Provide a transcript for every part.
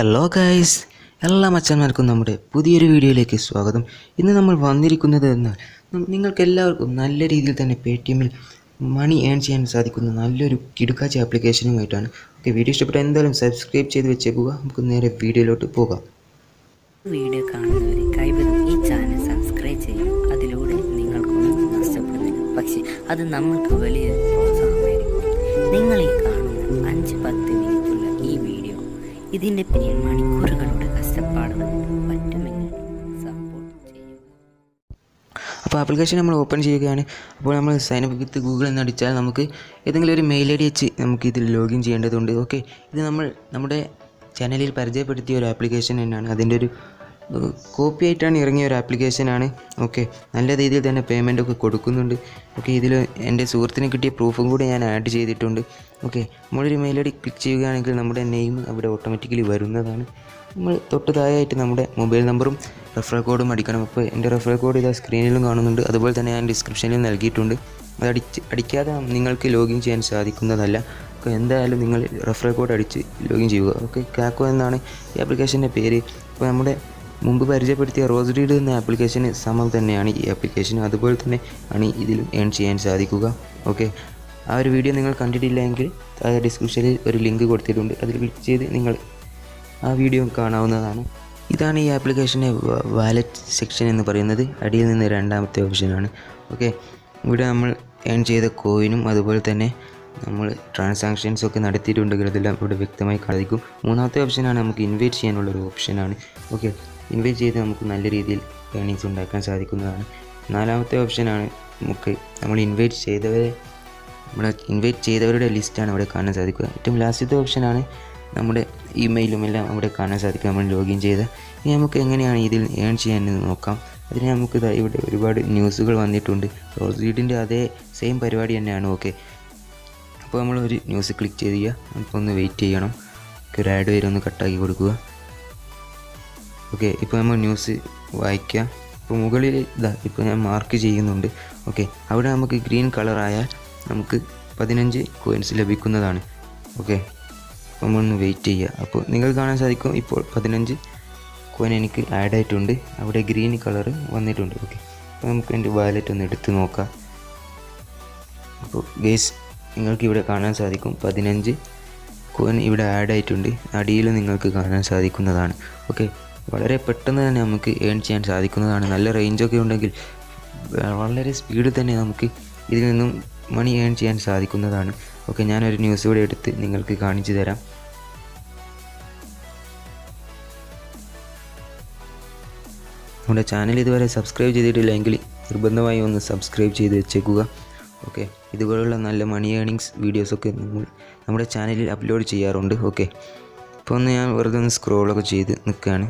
hello guys എല്ലാ മച്ചന്മാർക്കും നമ്മുടെ പുതിയൊരു വീഡിയോയിലേക്ക് സ്വാഗതം ഇന്ന് നമ്മൾ വന്നിരിക്കുന്നത് എന്നാൽ നം- നിങ്ങൾക്ക് എല്ലാവർക്കും നല്ല രീതിയിൽ തന്നെ പേ ടി എമ്മിൽ മണി ഏൺ ചെയ്യാൻ സാധിക്കുന്ന നല്ലൊരു കിടുക്കാച്ച ആപ്ലിക്കേഷനുമായിട്ടാണ് ഓക്കെ വീഡിയോ ഇഷ്ടപ്പെട്ട എന്തായാലും സബ്സ്ക്രൈബ് ചെയ്ത് വെച്ചേക്കുക നമുക്ക് നേരെ വീഡിയോയിലോട്ട് പോകാം വീഡിയോ കാണുന്നവർ കഴിവതും ഈ ചാനൽ സബ്സ്ക്രൈബ് ചെയ്യും അതിലൂടെ നിങ്ങൾക്കൊന്നും നഷ്ടപ്പെടുന്നില്ല പക്ഷെ അത് നമ്മൾക്ക് വലിയ പ്രോത്സാഹനമായിരിക്കും നിങ്ങൾ ഈ കാണുന്ന അഞ്ച് പത്ത് മിനിറ്റുള്ള ഈ വീഡിയോ ഇതിൻ്റെ പിന്നിൽ മണിക്കൂറുകളുടെ കഷ്ടപ്പാടുകളുണ്ട് പറ്റുമെങ്കിൽ സപ്പോർട്ട് ചെയ്യുക അപ്പോൾ ആപ്ലിക്കേഷൻ നമ്മൾ ഓപ്പൺ ചെയ്യുകയാണ് അപ്പോൾ നമ്മൾ സൈൻ അപ്പ് വിത്ത് ഗൂഗിൾ എന്ന് അടിച്ചാൽ നമുക്ക് ഏതെങ്കിലും ഒരു മെയിൽ ഐ ഡി വെച്ച് നമുക്ക് ഇതിൽ ലോഗിൻ ചെയ്യേണ്ടതുണ്ട് ഓക്കെ ഇത് നമ്മൾ നമ്മുടെ ചാനലിൽ പരിചയപ്പെടുത്തിയ ഒരു ആപ്ലിക്കേഷൻ തന്നെയാണ് അതിൻ്റെ ഒരു കോപ്പി ആയിട്ടാണ് ഇറങ്ങിയ ഒരു ആപ്ലിക്കേഷനാണ് ഓക്കെ നല്ല രീതിയിൽ തന്നെ പേയ്മെൻ്റ് ഒക്കെ കൊടുക്കുന്നുണ്ട് ഓക്കെ ഇതിൽ എൻ്റെ സുഹൃത്തിന് കിട്ടിയ പ്രൂഫും കൂടി ഞാൻ ആഡ് ചെയ്തിട്ടുണ്ട് ഓക്കെ നമ്മളൊരു മെയിൽ ഐ ഡി ക്ലിക്ക് ചെയ്യുകയാണെങ്കിൽ നമ്മുടെ നെയിം അവിടെ ഓട്ടോമാറ്റിക്കലി വരുന്നതാണ് നമ്മൾ തൊട്ട് താഴെയായിട്ട് നമ്മുടെ മൊബൈൽ നമ്പറും റെഫറൽ കോഡും അടിക്കണം അപ്പോൾ എൻ്റെ റെഫറൽ കോഡ് ഇതാ സ്ക്രീനിലും കാണുന്നുണ്ട് അതുപോലെ തന്നെ ഞാൻ ഡിസ്ക്രിപ്ഷനിലും നൽകിയിട്ടുണ്ട് അത് അടിച്ച് അടിക്കാതെ നിങ്ങൾക്ക് ലോഗിൻ ചെയ്യാൻ സാധിക്കുന്നതല്ല അപ്പോൾ എന്തായാലും നിങ്ങൾ റെഫറൽ കോഡ് അടിച്ച് ലോഗിൻ ചെയ്യുക ഓക്കെ കാക്കോ എന്നാണ് ഈ ആപ്ലിക്കേഷൻ്റെ പേര് അപ്പോൾ നമ്മുടെ മുമ്പ് പരിചയപ്പെടുത്തിയ റോസ് റീഡ് എന്ന ആപ്ലിക്കേഷന് സമം തന്നെയാണ് ഈ ആപ്ലിക്കേഷൻ അതുപോലെ തന്നെ ആണ് ഇതിലും ഏൺ ചെയ്യാൻ സാധിക്കുക ഓക്കെ ആ ഒരു വീഡിയോ നിങ്ങൾ കണ്ടിട്ടില്ലെങ്കിൽ താഴെ ഡിസ്ക്രിപ്ഷനിൽ ഒരു ലിങ്ക് കൊടുത്തിട്ടുണ്ട് അതിൽ ക്ലിക്ക് ചെയ്ത് നിങ്ങൾ ആ വീഡിയോ കാണാവുന്നതാണ് ഇതാണ് ഈ ആപ്ലിക്കേഷൻ്റെ വാലറ്റ് സെക്ഷൻ എന്ന് പറയുന്നത് അടിയിൽ നിന്ന് രണ്ടാമത്തെ ഓപ്ഷനാണ് ഓക്കെ ഇവിടെ നമ്മൾ ഏൺ ചെയ്ത കോയിനും അതുപോലെ തന്നെ നമ്മൾ ട്രാൻസാക്ഷൻസ് ഒക്കെ നടത്തിയിട്ടുണ്ടെങ്കിൽ അതെല്ലാം ഇവിടെ വ്യക്തമായി സാധിക്കും മൂന്നാമത്തെ ഓപ്ഷനാണ് നമുക്ക് ഇൻവൈറ്റ് ചെയ്യാനുള്ള ഒരു ഓപ്ഷനാണ് ഓക്കെ ഇൻവൈറ്റ് ചെയ്ത് നമുക്ക് നല്ല രീതിയിൽ ഏണിങ്സ് ഉണ്ടാക്കാൻ സാധിക്കുന്നതാണ് നാലാമത്തെ ഓപ്ഷനാണ് നമുക്ക് നമ്മൾ ഇൻവൈറ്റ് ചെയ്തവരെ നമ്മുടെ ഇൻവൈറ്റ് ചെയ്തവരുടെ ലിസ്റ്റാണ് അവിടെ കാണാൻ സാധിക്കുക ഏറ്റവും ലാസ്റ്റത്തെ ഓപ്ഷനാണ് നമ്മുടെ ഇമെയിലും എല്ലാം അവിടെ കാണാൻ സാധിക്കും നമ്മൾ ലോഗിൻ ചെയ്ത് ഇനി നമുക്ക് എങ്ങനെയാണ് ഇതിൽ ഏൺ ചെയ്യാനെന്ന് നോക്കാം അതിന് നമുക്ക് ദാ ഇവിടെ ഒരുപാട് ന്യൂസുകൾ വന്നിട്ടുണ്ട് റോസ് റീഡിൻ്റെ അതേ സെയിം പരിപാടി തന്നെയാണ് ഓക്കെ അപ്പോൾ നമ്മൾ ഒരു ന്യൂസ് ക്ലിക്ക് ചെയ്ത് ചെയ്യുക അപ്പോൾ ഒന്ന് വെയിറ്റ് ചെയ്യണം ഒരു ആഡ് വരെ ഒന്ന് കട്ടാക്കി കൊടുക്കുക ഓക്കെ ഇപ്പോൾ നമ്മൾ ന്യൂസ് വായിക്കുക ഇപ്പോൾ മുകളിൽ ഇതാ ഇപ്പോൾ ഞാൻ മാർക്ക് ചെയ്യുന്നുണ്ട് ഓക്കെ അവിടെ നമുക്ക് ഗ്രീൻ കളറായാൽ നമുക്ക് പതിനഞ്ച് കോയിൻസ് ലഭിക്കുന്നതാണ് ഓക്കെ അപ്പോൾ നമ്മളൊന്ന് വെയിറ്റ് ചെയ്യുക അപ്പോൾ നിങ്ങൾക്ക് കാണാൻ സാധിക്കും ഇപ്പോൾ പതിനഞ്ച് കോയിൻ എനിക്ക് ആഡ് ആയിട്ടുണ്ട് അവിടെ ഗ്രീൻ കളർ വന്നിട്ടുണ്ട് ഓക്കെ അപ്പോൾ നമുക്ക് എൻ്റെ വാലറ്റ് ഒന്ന് എടുത്ത് നോക്കാം അപ്പോൾ ഗേസ് നിങ്ങൾക്ക് ഇവിടെ കാണാൻ സാധിക്കും പതിനഞ്ച് കോയിൻ ഇവിടെ ആഡ് ആയിട്ടുണ്ട് അടിയിൽ നിങ്ങൾക്ക് കാണാൻ സാധിക്കുന്നതാണ് ഓക്കെ വളരെ പെട്ടെന്ന് തന്നെ നമുക്ക് ഏൺ ചെയ്യാൻ സാധിക്കുന്നതാണ് നല്ല റേഞ്ചൊക്കെ ഉണ്ടെങ്കിൽ വ- വളരെ സ്പീഡിൽ തന്നെ നമുക്ക് ഇതിൽ നിന്നും മണി ഏൺ ചെയ്യാൻ സാധിക്കുന്നതാണ് ഓക്കെ ഞാനൊരു ന്യൂസ് ഇവിടെ എടുത്ത് നിങ്ങൾക്ക് കാണിച്ചു തരാം നമ്മുടെ ചാനൽ ഇതുവരെ സബ്സ്ക്രൈബ് ചെയ്തിട്ടില്ലെങ്കിൽ നിർബന്ധമായി ഒന്ന് സബ്സ്ക്രൈബ് ചെയ്ത് വെച്ചേക്കുക ഓക്കെ ഇതുപോലുള്ള നല്ല മണി ഏണിങ്സ് വീഡിയോസൊക്കെ നമ്മൾ നമ്മുടെ ചാനലിൽ അപ്ലോഡ് ചെയ്യാറുണ്ട് ഓക്കെ ഇപ്പോൾ ഒന്ന് ഞാൻ വെറുതെ ഒന്ന് സ്ക്രോളൊക്കെ ചെയ്ത് നിൽക്കുകയാണ്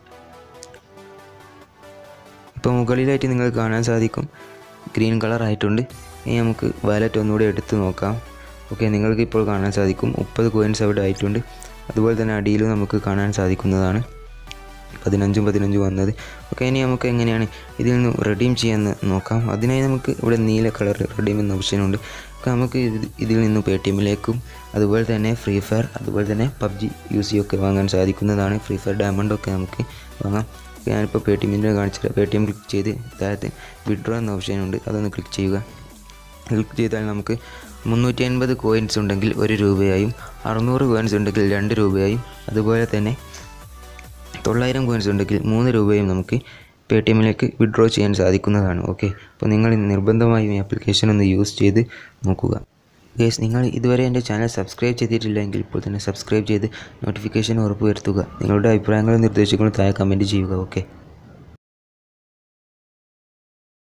ഇപ്പോൾ മുകളിലായിട്ട് നിങ്ങൾക്ക് കാണാൻ സാധിക്കും ഗ്രീൻ കളർ ആയിട്ടുണ്ട് ഇനി നമുക്ക് വാലറ്റ് ഒന്നുകൂടി എടുത്ത് നോക്കാം ഓക്കെ നിങ്ങൾക്ക് ഇപ്പോൾ കാണാൻ സാധിക്കും മുപ്പത് കോയിൻസ് അവിടെ ആയിട്ടുണ്ട് അതുപോലെ തന്നെ അടിയിലും നമുക്ക് കാണാൻ സാധിക്കുന്നതാണ് പതിനഞ്ചും പതിനഞ്ചും വന്നത് ഓക്കെ ഇനി നമുക്ക് എങ്ങനെയാണ് ഇതിൽ നിന്ന് റെഡീം ചെയ്യാമെന്ന് നോക്കാം അതിനായി നമുക്ക് ഇവിടെ നീല കളർ റെഡീം എന്ന ഓപ്ഷനുണ്ട് ഒക്കെ നമുക്ക് ഇത് ഇതിൽ നിന്ന് പേ ടി എമ്മിലേക്കും അതുപോലെ തന്നെ ഫ്രീ ഫയർ അതുപോലെ തന്നെ പബ്ജി യു സി ഒക്കെ വാങ്ങാൻ സാധിക്കുന്നതാണ് ഫ്രീ ഫയർ ഡയമണ്ടൊക്കെ നമുക്ക് വാങ്ങാം ഓക്കെ, ഞാനിപ്പോൾ പേ ടി എമ്മിൻ്റെ കാണിച്ചിട്ട് പേ ടി എം ക്ലിക്ക് ചെയ്ത് താഴത്തെ വിഡ്രോ എന്ന ഓപ്ഷനുണ്ട് അതൊന്ന് ക്ലിക്ക് ചെയ്യുക ക്ലിക്ക് ചെയ്താൽ നമുക്ക് മുന്നൂറ്റി അൻപത് കോയിൻസ് ഉണ്ടെങ്കിൽ ഒരു രൂപയായും അറുന്നൂറ് കോയിൻസ് ഉണ്ടെങ്കിൽ രണ്ട് രൂപയായും അതുപോലെ തന്നെ തൊള്ളായിരം കോയിൻസ് ഉണ്ടെങ്കിൽ മൂന്ന് രൂപയും നമുക്ക് പേ ടി എമ്മിലേക്ക് വിഡ്രോ ചെയ്യാൻ സാധിക്കുന്നതാണ് ഓക്കെ അപ്പോൾ നിങ്ങൾ നിർബന്ധമായും ഈ ആപ്ലിക്കേഷൻ ഒന്ന് യൂസ് ചെയ്ത് നോക്കുക ഗേസ് നിങ്ങൾ ഇതുവരെ എൻ്റെ ചാനൽ സബ്സ്ക്രൈബ് ചെയ്തിട്ടില്ലെങ്കിൽ ഇപ്പോൾ തന്നെ സബ്സ്ക്രൈബ് ചെയ്ത് നോട്ടിഫിക്കേഷൻ ഉറപ്പുവരുത്തുക നിങ്ങളുടെ അഭിപ്രായങ്ങളും നിർദ്ദേശങ്ങളും താഴെ കമൻറ്റ് ചെയ്യുക ഓക്കെ